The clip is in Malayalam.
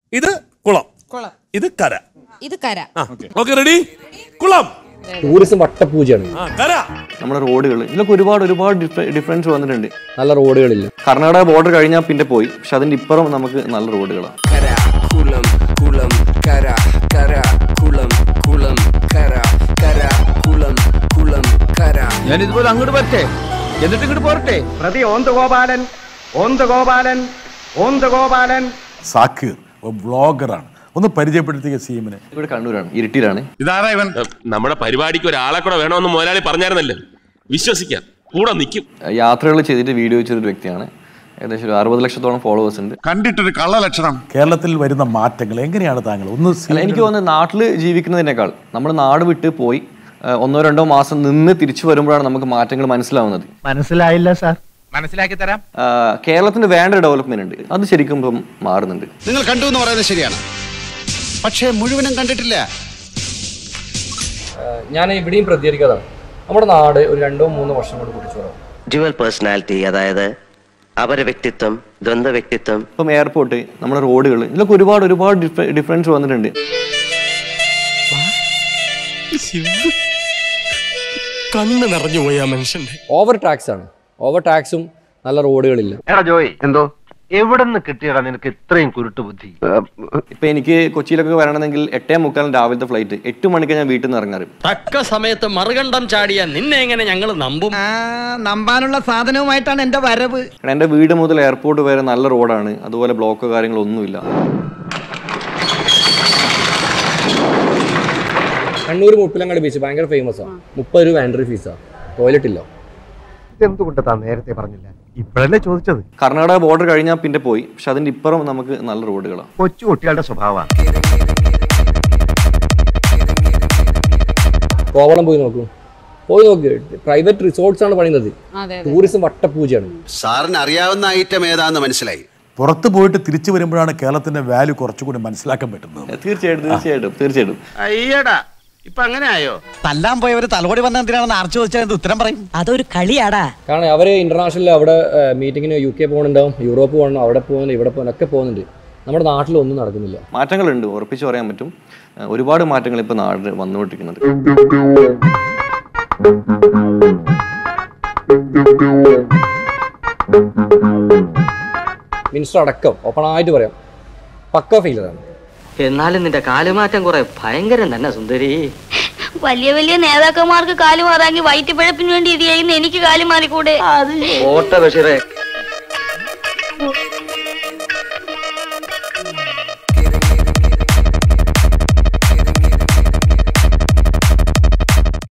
ഇത് കുളം കുളം ഇത് കര ഇത് കര ഓക്കെ റെഡി കുളം ടൂറിസം വട്ടപൂജയാണ് ആ കര നമ്മുടെ റോഡുകൾ ഇതിലൊക്കെ ഒരുപാട് ഒരുപാട് ഡിഫറൻസ് വന്നിട്ടുണ്ട് നല്ല റോഡുകളില്ല കർണാടക ബോർഡർ കഴിഞ്ഞാൽ പിന്നെ പോയി പക്ഷെ അതിന്റെ ഇപ്പുറം നമുക്ക് നല്ല റോഡുകളാണ് കര കുളം കുളം കര കര കുളം കുളം കര കര കുളം കുളം കര ഞാൻ ഇതുപോലെ അങ്ങോട്ട് വരട്ടെ എന്നിട്ട് ഇങ്ങോട്ട് പോരട്ടെ പ്രതി ഓന്ത് ഗോപാലൻ ഓന്ത് ഗോപാലൻ ഓന്ത് ഗോപാലൻ സാക്കിർ വ്ളോഗറാണ് ഒന്ന് പരിചയപ്പെടുത്തിയ സി എമ്മിനെ ഇവിടെ കണ്ണൂരാണ് ഇരുട്ടിയിലാണ് ഇതാരാ ഇവൻ നമ്മുടെ പരിപാടിക്ക് ഒരാളെ കൂടെ വേണമെന്ന് മുതലാളി പറഞ്ഞായിരുന്നല്ലോ വിശ്വസിക്കാം കൂടെ നിൽക്കും യാത്രകൾ ചെയ്തിട്ട് വീഡിയോ ചെയ്തൊരു വ്യക്തിയാണ് ഏകദേശം ഒരു അറുപത് ലക്ഷത്തോളം ഫോളോവേഴ്സ് ഉണ്ട് കണ്ടിട്ടൊരു കള്ള ലക്ഷണം കേരളത്തിൽ വരുന്ന മാറ്റങ്ങൾ എങ്ങനെയാണ് താങ്കൾ ഒന്ന് സി അല്ല എനിക്ക് തോന്നുന്നത് നാട്ടിൽ ജീവിക്കുന്നതിനേക്കാൾ നമ്മൾ നാട് വിട്ട് പോയി ആ, ഒന്നോ രണ്ടോ മാസം നിന്ന് തിരിച്ചു വരുമ്പോഴാണ് നമുക്ക് മാറ്റങ്ങൾ മനസ്സിലാവുന്നത് മനസ്സിലായില്ല സാർ മനസ്സിലാക്കി തരാം ആ, കേരളത്തിന് വേണ്ട ഡെവലപ്മെന്റ് ഉണ്ട് അത് ശരിക്കും ഇപ്പം മാറുന്നുണ്ട് നിങ്ങൾ കണ്ടു എന്ന് പറയുന്നത് ശരിയാണ് പക്ഷേ മുഴുവനും കണ്ടിട്ടില്ല ഞാൻ ഇവിടെയും പ്രതികരിക്കാതാണ് നമ്മുടെ നാട് ഒരു രണ്ടോ മൂന്നോ വർഷം കൊണ്ട് കുറിച്ചു വരാം ഡ്യുവൽ പേഴ്സണാലിറ്റി അതായത് അപര വ്യക്തിത്വം ദ്വന്ദ്വ വ്യക്തിത്വം ഇപ്പം എയർപോർട്ട് നമ്മുടെ റോഡുകൾ ഇതിലൊക്കെ ഒരുപാട് ഒരുപാട് ഡിഫറൻസ് വന്നിട്ടുണ്ട് കണ്ണ് നിറഞ്ഞു പോയി ആ മനുഷ്യന്റെ ഓവർ ടാക്സ് ആണ് ഓവർ ടാക്സും നല്ല റോഡുകളില്ല എടാ ജോയ് എന്തോ എവിടെ നിന്ന് കിട്ടിയടാ നിനക്ക് ഇത്രയും കുരുട്ട് ബുദ്ധി ഇപ്പൊ എനിക്ക് കൊച്ചിയിലൊക്കെ വരണമെങ്കിൽ എട്ടേ മുക്കാലും രാവിലത്തെ ഫ്ലൈറ്റ് എട്ട് മണിക്ക് ഞാൻ വീട്ടിൽ നിന്ന് ഇറങ്ങാറ് തക്ക സമയത്ത് മറുകണ്ഠം ചാടിയ നിന്നെ എങ്ങനെ ഞങ്ങൾ നമ്പും നമ്പാനുള്ള സാധനവുമായിട്ടാണ് എന്റെ വരവ് കാരണം എൻ്റെ വീട് മുതൽ എയർപോർട്ട് വരെ നല്ല റോഡാണ് അതുപോലെ ബ്ലോക്കോ കാര്യങ്ങളൊന്നുമില്ല കണ്ണൂർ മുപ്പിലങ്ങാട് ബീച്ച് ഭയങ്കര ഫേമസ് ആണ് മുപ്പത് രൂപ എൻട്രി ഫീസാണ് ടോയ്ലറ്റ് ഇല്ല എന്തുകൊണ്ട് താൻ നേരത്തെ പറഞ്ഞില്ല ഇപ്പോഴല്ലേ ചോദിച്ചത് കർണാടക ബോർഡർ കഴിഞ്ഞാൽ പിന്നെ പോയി പക്ഷെ അതിന്റെ ഇപ്പുറം നമുക്ക് നല്ല റോഡുകളാണ് കൊച്ചു കുട്ടികളുടെ സ്വഭാവമാണ് കോവളം പോയി നോക്കൂ പോയി നോക്ക് പ്രൈവറ്റ് റിസോർട്ട്സ് ആണ് പണിയുന്നത് അതെ ടൂറിസം വട്ടപൂജയാണ് സാറിന് അറിയാവുന്ന ഐറ്റം ഏതാന്ന് മനസ്സിലായി പുറത്ത് പോയിട്ട് തിരിച്ചു വരുമ്പോഴാണ് കേരളത്തിന്റെ വാല്യൂ കുറച്ചുകൂടി മനസ്സിലാക്കാൻ പറ്റുന്നത് തീർച്ചയായിട്ടും തീർച്ചയായിട്ടും തീർച്ചയായിട്ടും അയ്യടാ ഇപ്പൊ അങ്ങനെ ആയോ തല്ലാൻ പോയവര് തലമുടി വന്ന എന്തിനാണെന്ന് ആർച്ചു ചോദിച്ചാൽ ഉത്തരം പറയും അതൊരു കളിയാടാ കാരണം അവർ ഇന്റർനാഷണൽ അവിടെ മീറ്റിങ്ങിന് യു കെ പോകുന്നുണ്ടാവും യൂറോപ്പ് പോകണം അവിടെ പോകുന്നുണ്ട് ഇവിടെ പോകുന്നു ഒക്കെ പോകുന്നുണ്ട് നമ്മുടെ നാട്ടിൽ ഒന്നും നടക്കുന്നില്ല മാറ്റങ്ങളുണ്ട് ഉറപ്പിച്ച് പറയാൻ പറ്റും ഏഹ് ഒരുപാട് മാറ്റങ്ങൾ ഇപ്പൊ നാട് വന്നുകൊണ്ടിരിക്കുന്നുണ്ട് മിനിസ്റ്റർ അടക്കം ഓപ്പണായിട്ട് പറയാം പക്ക ഫെയിലറാണ് എന്നാലും നിന്റെ കാലുമാറ്റം കുറെ ഭയങ്കരം തന്നെ സുന്ദരി വലിയ വലിയ നേതാക്കന്മാർക്ക് കാലു മാറാങ്കി വയറ്റിപ്പഴപ്പിന് വേണ്ടി ഇത് ചെയ്യുന്ന എനിക്ക് കാലു മാറിക്കൂടെ ഓട്ട ബഷീറെ